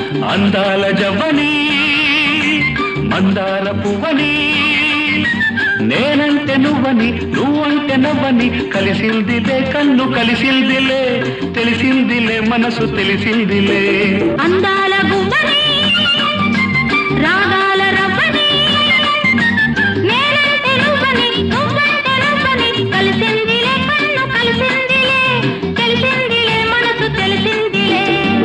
అందాల జవ్వని మందార పువ్వని నేనంటే నువ్వని నువ్వంటే నవ్వని కలిసిందిలే కన్ను కలిసిందిలే తెలిసిందిలే మనసు తెలిసిందిలే అందాల గువ్వని రాగాల రవ్వని నేనంటే నువ్వని నువ్వంటే నువ్వని కలిసిందిలే కన్ను కలిసిందిలే తెలిసిందిలే మనసు తెలిసిందిలే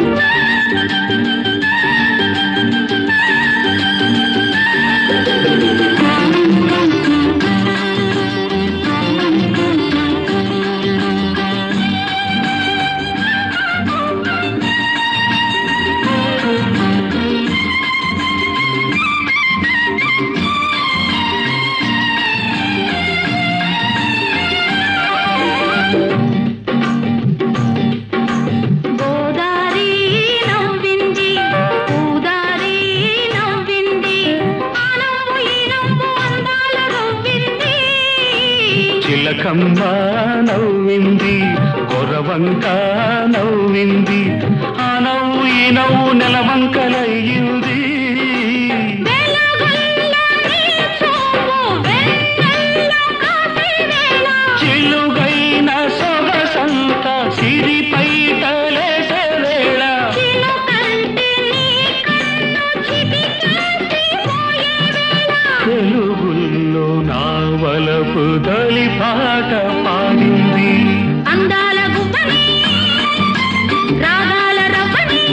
గోదారి నవ్వింది పూదారి నవ్వింది ఆ నవ్వు ఈ నవ్వు అందాల నవ్వింది చిలకమ్మ నవ్వింది కొరవంక నవ్వింది ఆ నవ్వు ఈ నవ్వు నెలవంకలయ్యింది వెలుగుల్లో నీ చూపు వెన్నెల్లో కాసే వేళ చిలుగైన సొగసంత సిరిపైటలేసే వేళ చిలుకంటే నీ కన్ను చిటికేసి పోయే వేళ తెలుగుల్లో నా వలపు తొలి పాట పాడింది అందాల గువ్వని రాగాల రవ్వని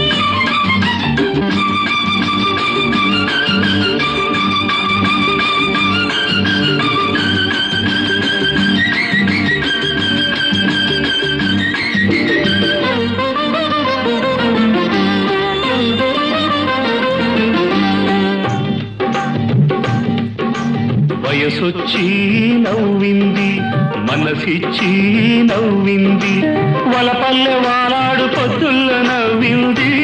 వయసొచ్చి నవ్వింది మనసిచ్చి నవ్వింది వలపల్లె వాలాడు పొద్దుల్ల నవ్వింది